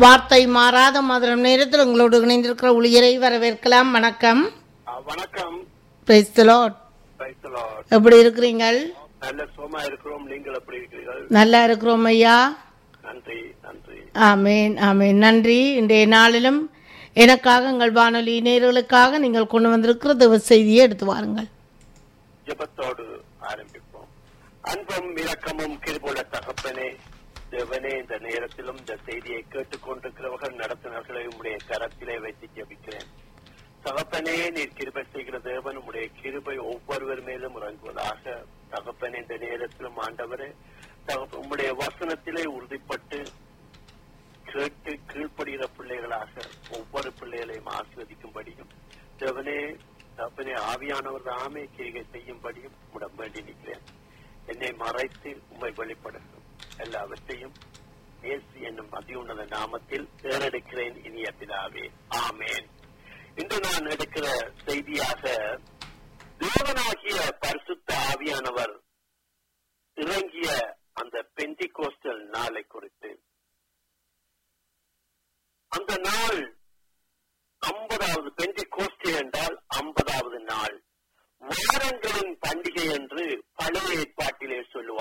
வார்த்தை மாறாத மதுரம் நேரத்தில் உங்களோடு இணைந்திருக்கிற ஊழியரை வரவேற்கலாம் வணக்கம் ஆ, வணக்கம் Praise the Lord. Praise the Lord. எப்படி இருக்கிறீங்கள் நல்ல சுகமா இருக்கிறோம் நீங்கள் எப்படி இருக்கிறீர்கள் நல்லா இருக்கிறோம் ஐயா நன்றி நன்றி ஆமேன் ஆமேன் நன்றி இன்றைய நாளிலும் எனக்காக எங்கள் வானொலி நேர்களுக்காக நீங்கள் கொண்டு வந்திருக்கிற தேவ செய்தியை எடுத்து வாருங்கள் ஜெபத்தோடு ஆரம்பிப்போம் அன்பும் இரக்கமும் கிருபுள்ள தகப்பனே தேவனே இந்த நேரத்திலும் இந்த செய்தியை கேட்டுக்கொண்டிருக்கிறவர்கள் நடத்தினர்களை உடைய கரத்திலே வைத்து ஜெபிக்கிறேன் தகப்பனே நீர் கிருபை செய்கிற தேவன் உடைய கிருபை ஒவ்வொருவர் மேலும் இறங்குவதாக தகப்பனே இந்த நேரத்திலும் ஆண்டவரே தகப்ப உம்முடைய வசனத்திலே உறுதிப்பட்டு கேட்டு கீழ்ப்படுகிற பிள்ளைகளாக ஒவ்வொரு பிள்ளைகளையும் ஆஸ்வதிக்கும்படியும் தேவனே தப்பனே ஆவியானவர் தாமே கிரிகை செய்யும்படியும் உடம் வேண்டி நிற்கிறேன் என்னை மறைத்து உம்மை வெளிப்படுத்தும் எல்லாவற்றையும் இயேசு என்னும் அதியுன்னத நாமத்தில் தேர்ந்தெடுக்கிறேன் இனிய பிதாவே ஆமேன் இன்று நான் எடுக்கிற செய்தியாக தேவனாகிய பரிசுத்த ஆவியானவர் இறங்கிய அந்த பெந்திகோஸ்டல் நாளை குறித்து அந்த நாள் ஐம்பதாவது பெந்தி கோஷ்டி என்றால் ஐம்பதாவது நாள் வாரங்களின் பண்டிகை என்று பழைய ஏற்பாட்டில்